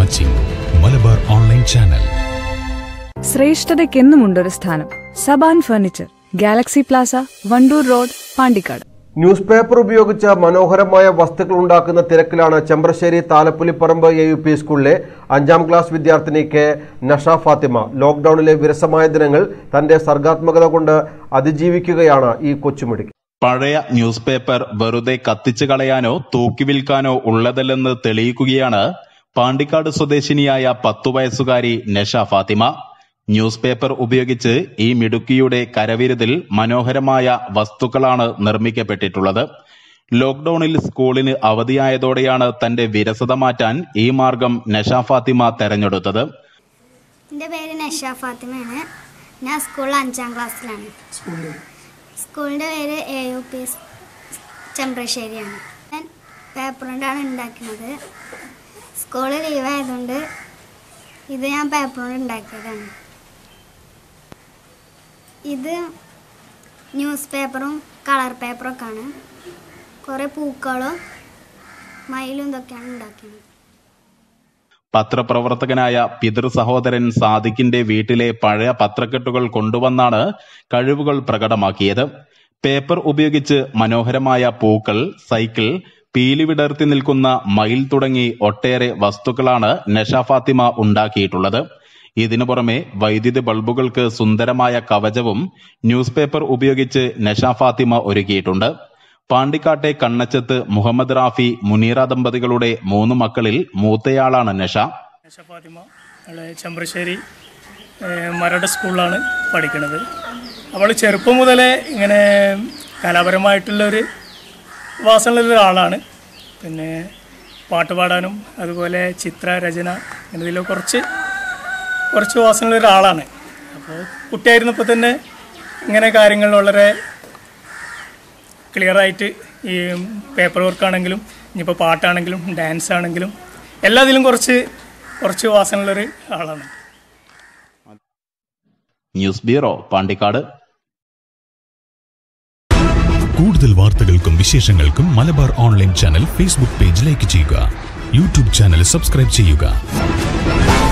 watching Malabar online channel ശ്രേഷ്ഠതയ്ക്കെന്നുമുണ്ടൊരു സ്ഥാനം Saban furniture galaxy plaza Wandoor road Pandikkad news paper ഉപയോഗിച്ച് മനോഹരമായ വസ്തുക്കൾ ഉണ്ടാക്കുന്ന തിരക്കിലാണ് Chembrassery Thalappoliparamba A U P സ്കൂളിലെ അഞ്ചാം ക്ലാസ് വിദ്യാർത്ഥിനി കെ നഷ ഫാത്തിമ ലോക്ക്ഡൌണിലെ വിരസമായ ദിനങ്ങൾ തന്റെ സർഗാത്മകത കൊണ്ട് അതിജീവിക്കുകയാണ് ഈ കൊച്ചുമിടുക്കി പഴയ ന്യൂസ് പേപ്പർ വെറുതെ കത്തിച്ചു കളയാനോ തൂക്കി വിൽക്കാനോ ഉള്ളതല്ലെന്ന് തെളിയിക്കുകയാണ് പാണ്ടിക്കാട് സ്വദേശിനിയായ പത്തു വയസ്സുകാരി നഷ ഫാത്തിമ ന്യൂസ് പേപ്പർ ഉപയോഗിച്ച് ഈ മിടുക്കിയുടെ കരവിരുതിൽ മനോഹരമായ വസ്തുക്കളാണ് നിർമ്മിക്കപ്പെട്ടിട്ടുള്ളത് ലോക്ക്ഡൌണിൽ സ്കൂളിന് അവധിയായതോടെയാണ് തന്റെ വിരസത മാറ്റാൻ ഈ മാർഗം നഷ ഫാത്തിമ തെരഞ്ഞെടുത്തത് എൻ്റെ പേര് നഷ ഫാത്തിമയാണ് ഞാൻ സ്കൂളിൽ അഞ്ചാം ക്ലാസ്സിലാണ് സ്കൂളിൻ്റെ പേര് എ യു പി എസ് ചെമ്പ്രശ്ശേരിയാണ് ഞാൻ പേപ്പർ കൊണ്ടാണ് ഉണ്ടാക്കുന്നത് സ്കൂൾ ലീവ് ആയതുകൊണ്ട് ഇത് ഞാൻ പേപ്പർ കൊണ്ട് ഉണ്ടാക്കിയതാണ് ഇത് ന്യൂസ് പേപ്പറും കളർ പേപ്പറൊക്കെ ആണ് കുറേ പൂക്കളും മയിലും ഇതൊക്കെയാണ് ഉണ്ടാക്കിയത് പത്രപ്രവർത്തകനായ പിതൃ സഹോദരൻ സാദിഖിന്റെ വീട്ടിലെ പഴയ പത്രക്കെട്ടുകൾ കൊണ്ടുവന്നാണ് കഴിവുകൾ പ്രകടമാക്കിയത് പേപ്പർ ഉപയോഗിച്ച് മനോഹരമായ പൂക്കൾ സൈക്കിൾ പീലി വിടർത്തി നിൽക്കുന്ന മയിൽ തുടങ്ങി ഒട്ടേറെ വസ്തുക്കളാണ് നഷ ഫാത്തിമ ഉണ്ടാക്കിയിട്ടുള്ളത് ഇതിനു പുറമെ വൈദ്യുതി ബൾബുകൾക്ക് സുന്ദരമായ കവചവും ന്യൂസ് പേപ്പർ ഉപയോഗിച്ച് നഷ ഫാത്തിമ ഒരുക്കിയിട്ടുണ്ട് പാണ്ടിക്കാട്ടെ കണ്ണച്ചത്ത് മുഹമ്മദ് റാഫി മുനീറ ദമ്പതികളുടെ മൂന്ന് മക്കളിൽ മൂത്തയാളാണ് നഷ ആശ ഫാത്തിമ അവള് ചെമ്പ്രശ്ശേരി ഏഹ്, മരട് സ്കൂളിലാണ് പഠിക്കുന്നത് അവൾ ചെറുപ്പം മുതലേ ഇങ്ങനെ കലാപരമായിട്ടുള്ളൊരു വാസനയുള്ള ഒരാളാണ് പിന്നെ പാട്ട് പാടാനും അതുപോലെ ചിത്രരചന എന്നതിലോ കുറച്ച് കുറച്ച് വാസനയുള്ള ഒരാളാണ് അപ്പോൾ കുട്ടിയായിരുന്നപ്പോൾ തന്നെ ഇങ്ങനെ കാര്യങ്ങൾ വളരെ ക്ലിയറായിട്ട് ഈ പേപ്പർ വർക്കാണെങ്കിലും ഇനിയിപ്പോൾ പാട്ടാണെങ്കിലും ഡാൻസ് ആണെങ്കിലും എല്ലാത്തിലും കുറച്ച് കുറച്ച് വാസനയുള്ളൊരു ആളാണ് ന്യൂസ് ബ്യൂറോ പാണ്ടിക്കാട് കൂടുതൽ വാർത്തകൾക്കും വിശേഷങ്ങൾക്കും Malabar online channel Facebook page like ചെയ്യുക യൂട്യൂബ് ചാനൽ സബ്സ്ക്രൈബ് ചെയ്യുക